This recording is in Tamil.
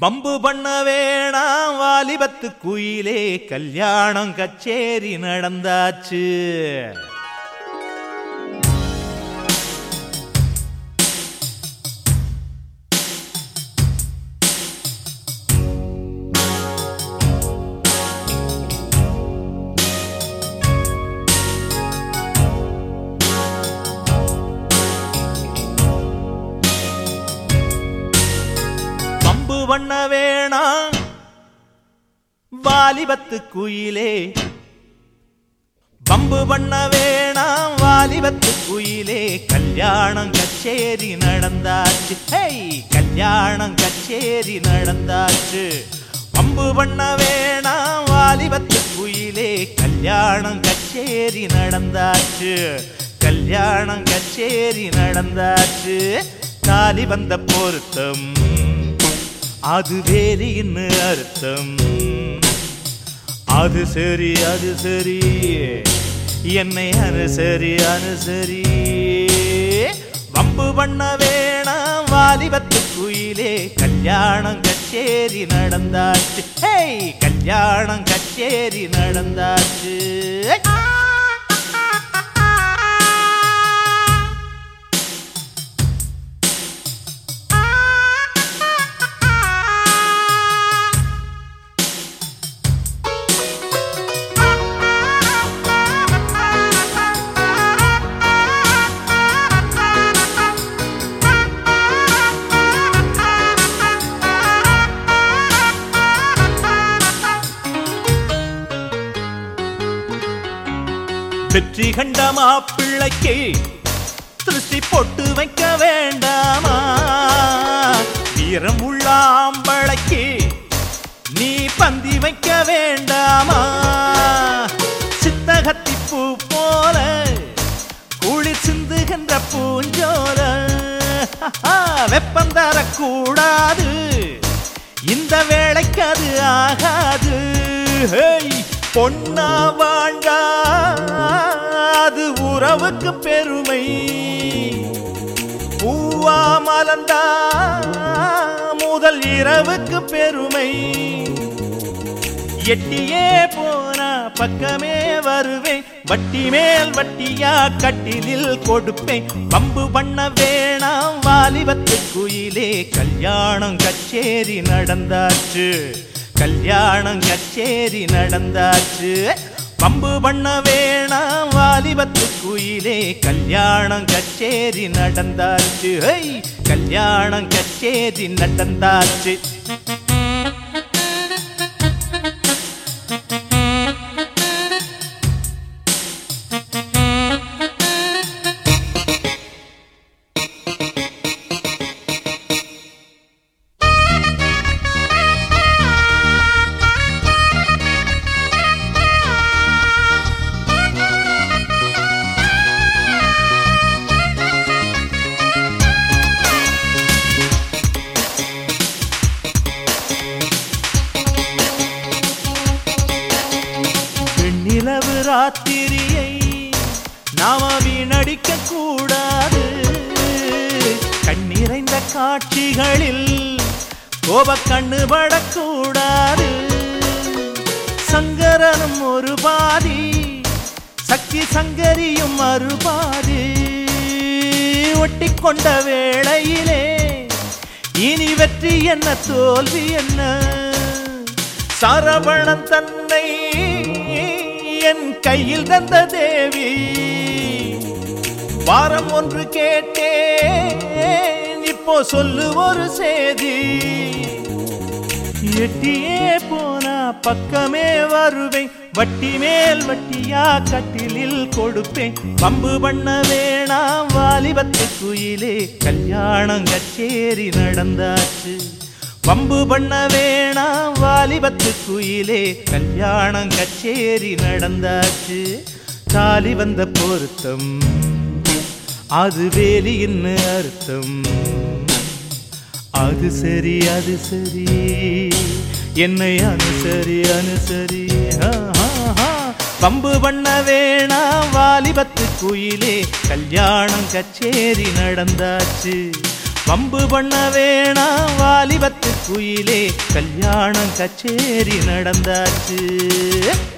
பம்பு பண்ண வேணாம் வாலிபத்து குயிலே கல்யாணம் கச்சேரி நடந்தாச்சு பம்பு பண்ண வேணாம் வாலிபத்து குயிலே பம்பு பண்ண வேணாம் வாலிபத்து குயிலே கல்யாணம் கச்சேரி நடந்தாச்சு ஹேய் கல்யாணம் கச்சேரி நடந்தாச்சு பம்பு பண்ண வேணாம் வாலிபத்து குயிலே கல்யாணம் கச்சேரி நடந்தாச்சு கல்யாணம் கச்சேரி நடந்தாச்சு தாலி வந்த பொருத்தம் அது வேறு இன்னு அர்த்தம் அது சரி அது சரி என்னை அனுசரி அனுசரி வம்பு பண்ண வேணாம் வாலிபத்து குயிலே கல்யாணம் கச்சேரி நடந்தாச்சு ஹேய் கல்யாணம் கச்சேரி நடந்தாச்சு வெற்றி கண்ட மாப்பிள்ளைக்கு திருஷ்டி போட்டு வைக்க வேண்டாமா வீரம் உள்ள ஆம்பளைக்கு நீ பந்தி வைக்க வேண்டாமா சித்தகத்தி பூ போல குளிர் சிந்துகின்ற பூஞ்சோல வெப்பம் தரக்கூடாது இந்த வேலைக்கு அது ஆகாது ஹேய், பொன்னா வாழ்ந்தா அது உறவுக்கு பெருமை பூவா மலர்ந்தா முதல் இரவுக்கு பெருமை எட்டியே போனா பக்கமே வருவேன் வட்டி மேல் வட்டியா கட்டிலில் கொடுப்பேன் பம்பு பண்ண வேணாம் வாலிபத்து குயிலே கல்யாணம் கச்சேரி நடந்தாச்சு கல்யாணம் கச்சேரி நடந்தாச்சு பம்பு பண்ண வேணாம் வாலிபத்து குயிலே கல்யாணம் கச்சேரி நடந்தாச்சு ஹை கல்யாணம் கச்சேரி நடந்தாச்சு வெண்ணிலவு ராத்திரியை நாம வீணடிக்க கூடாது கண்ணிறைந்த காட்சிகளில் கோப கண்ணு படக்கூடாது சங்கரனும் ஒரு பாதி சக்தி சங்கரியும் மறுபாதி ஒட்டி கொண்ட வேளையிலே இனி வெற்றி என்ன தோல்வி என்ன சரவணன் தன்னை என் கையில் தந்த தேவி வாரம் ஒன்று கேட்டேன் இப்போ சொல்லு ஒரு செய்தி எட்டியே போனா பக்கமே வருவேன் வட்டி மேல் வட்டியா கட்டிலில் கொடுப்பேன் பம்பு பண்ண வேணாம் வாலிபத்து குயிலே கல்யாணம் கச்சேரி நடந்தாச்சு வம்பு பண்ண வேணாம் வாலிபத்து குயிலே கல்யாணம் கச்சேரி நடந்தாச்சு தாலி வந்த பொருத்தம் அது வேலின்னு அர்த்தம் அது சரி அது சரி என்னை அனுசரி அனுசரி ஆ, ஆ, ஆ. வம்பு பண்ண வேணாம் வாலிபத்து குயிலே கல்யாணம் கச்சேரி நடந்தாச்சு வம்பு பண்ண வேணாம் வாலிபத்து குயிலே கல்யாணம் கச்சேரி நடந்தாச்சு